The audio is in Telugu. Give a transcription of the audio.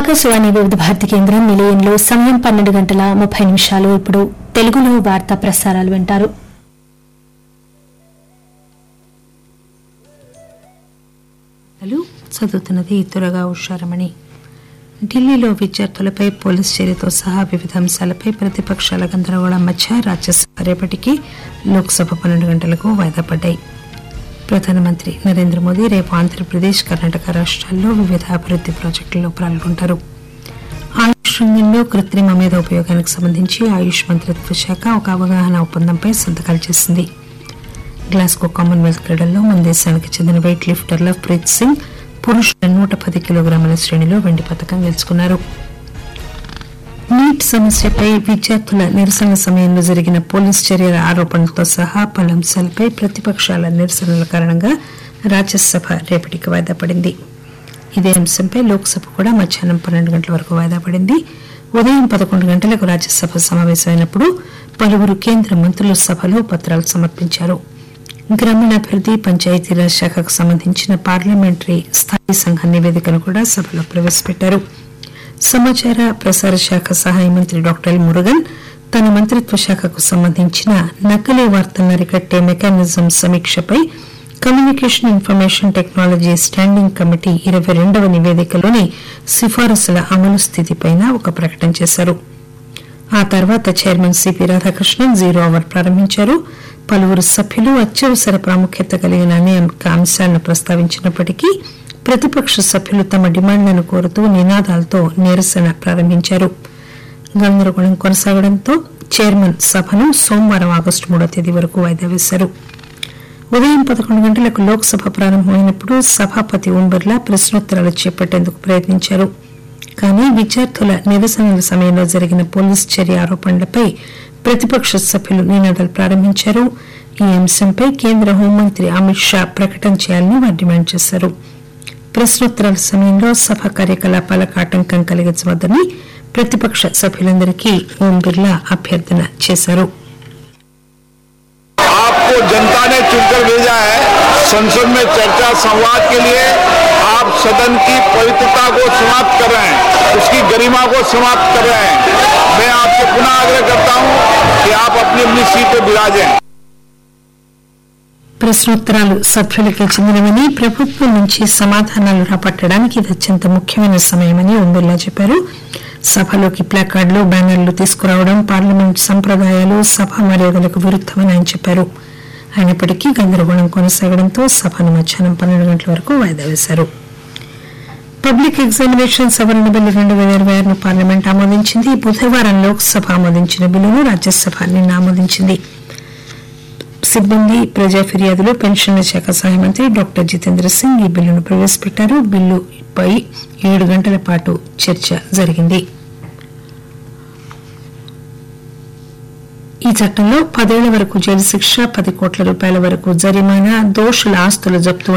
ఆకాశవాణి వివిధ భారతి కేంద్రం నిలయంలో సమయం పన్నెండు గంటల ముప్పై నిమిషాలు ఇప్పుడు తెలుగులో వార్తా ప్రసారాలు వింటారు వార్తలు చదువుతున్నది త్వరగా ఉషారమణి ఢిల్లీలో విద్యార్థులపై పోలీస్ చర్యతో సహా వివిధ అంశాలపై ప్రతిపక్షాల గందరగోళం మధ్య రాజ్యసభ రేపటికి లోక్సభ పన్నెండు గంటలకు వాయిదా పడ్డాయి ప్రధానమంత్రి నరేంద్ర మోదీ రేపు ఆంధ్రప్రదేశ్ కర్ణాటక రాష్ట్రాల్లో వివిధ అభివృద్ది ప్రాజెక్టుల్లో పాల్గొంటారు ఆయుష్ రంగంలో కృత్రిమ మీద ఉపయోగానికి సంబంధించి ఆయుష్ మంత్రిత్వ శాఖ ఒక అవగాహన ఒప్పందంపై సంతకాలు చేసింది గ్లాస్గో కామన్వెల్త్ క్రీడల్లో మన దేశానికి చెందిన వెయిట్ లిఫ్టర్ లవ్ప్రీత్ సింగ్ పురుషుల నూట పది కిలోగ్రాముల శ్రేణిలో వెండి పథకం గెలుచుకున్నారు నీట్ సమస్యపై విద్యార్థుల నిరసన సమయంలో జరిగిన పోలీస్ చర్యల ఆరోపణలతో సహా పలు అంశాలపై ప్రతిపక్షాల నిరసనల కారణంగా రాజ్యసభ రేపటికి వాయిదా పడింది ఇదే అంశంపై లోక్సభ కూడా మధ్యాహ్నం పన్నెండు గంటల వరకు వాయిదా పడింది ఉదయం పదకొండు గంటలకు రాజ్యసభ సమావేశమైనప్పుడు పలువురు కేంద్ర మంత్రులు సభలో పత్రాలు సమర్పించారు గ్రామీణాభివృద్ది పంచాయతీరాజ్ శాఖకు సంబంధించిన పార్లమెంటరీ స్థాయి సంఘ నివేదికను కూడా సభలో ప్రవేశపెట్టారు సమాచార ప్రసార శాఖ సహాయ మంత్రి డాక్టర్ ఎల్ మురుగన్ తన మంత్రిత్వ శాఖకు సంబంధించిన నకిలీ వార్తలను అరికట్టే మెకానిజం సమీక్షపై communication information technology standing committee ఇరవై రెండవ నివేదికలోని సిఫారసుల అమలు స్థితిపైన ఒక ప్రకటన చేశారు ఆ తర్వాత chairman CP Radhakrishnan zero hour ప్రారంభించారు పలువురు సభ్యులు అత్యవసర ప్రాముఖ్యత కలిగిన అనేక అంశాలను ప్రస్తావించినప్పటికీ ప్రతిపక్ష సభ్యులు తమ డిమాండ్లను కోరుతూ నినాదాలతో నిరసన ప్రారంభించారు గందరగోళం కొనసాగడంతో చైర్మన్ సభను సోమవారం ఆగస్టు మూడో తేదీ వరకు వాయిదా వేశారు ఉదయం పదకొండు గంటలకు లోక్సభ ప్రారంభమైనప్పుడు సభాపతి ఓం బిర్లా ప్రశ్నోత్తరాలు చేపట్టేందుకు ప్రయత్నించారు కానీ విద్యార్థుల నిరసనల సమయంలో జరిగిన పోలీస్ చర్య ఆరోపణలపై ప్రతిపక్ష సభ్యులు నినాదాలు ప్రారంభించారు ఈ అంశంపై కేంద్ర హోంమంత్రి అమిత్ షా ప్రకటన చేయాలని వారు డిమాండ్ చేశారు ప్రశ్నోత్తరాల సమయంలో సభ కార్యకలాపాలకు ఆటంకం కలిగించవద్దని ప్రతిపక్ష సభ్యులందరికీ ఓం బిర్లా అభ్యర్థన చేశారు आपको जनता ने चुनकर भेजा है संसद में चर्चा संवाद के लिए आप सदन की पवित्रता को समाप्त कर रहे हैं उसकी गरिमा को समाप्त कर रहे हैं मैं आपसे पुनः आग्रह करता हूं कि आप अपनी अपनी सीट पर विराजें ప్రశ్నోత్తరాలు సభ్యులకి చెందినవని ప్రభుత్వం నుంచి సమాధానాలు రాబట్టడానికి ఇది అత్యంత ముఖ్యమైన సమయమని ఓం బిర్లా చెప్పారు సభలోకి ప్లాకార్డులు బ్యానర్లు తీసుకురావడం పార్లమెంట్ సంప్రదాయాలు సభ మర్యాదలకు విరుద్దమని ఆయన చెప్పారు అయినప్పటికీ గందరగోళం కొనసాగడంతో సభను మధ్యాహ్నం పన్నెండు గంటల వరకు వాయిదా వేశారు పబ్లిక్ ఎగ్జామినేషన్ సవరణ బిల్లు రెండు వేల ఇరవై ఆరును పార్లమెంట్ ఆమోదించింది బుధవారం లోక్సభ ఆమోదించిన బిల్లును రాజ్యసభ నిన్న ఆమోదించింది సిబ్బంది ప్రజా ఫిర్యాదులు పెన్షన్ల శాఖ సహాయ మంత్రి డాక్టర్ జితేంద్ర సింగ్ ఈ బిల్లును ప్రవేశపెట్టారు బిల్లుపై ఏడు గంటల పాటు చర్చ జరిగింది ఈ చట్టంలో పదేళ్ల వరకు జైలు శిక్ష పది కోట్ల రూపాయల వరకు జరిమానా దోషుల ఆస్తుల జప్తు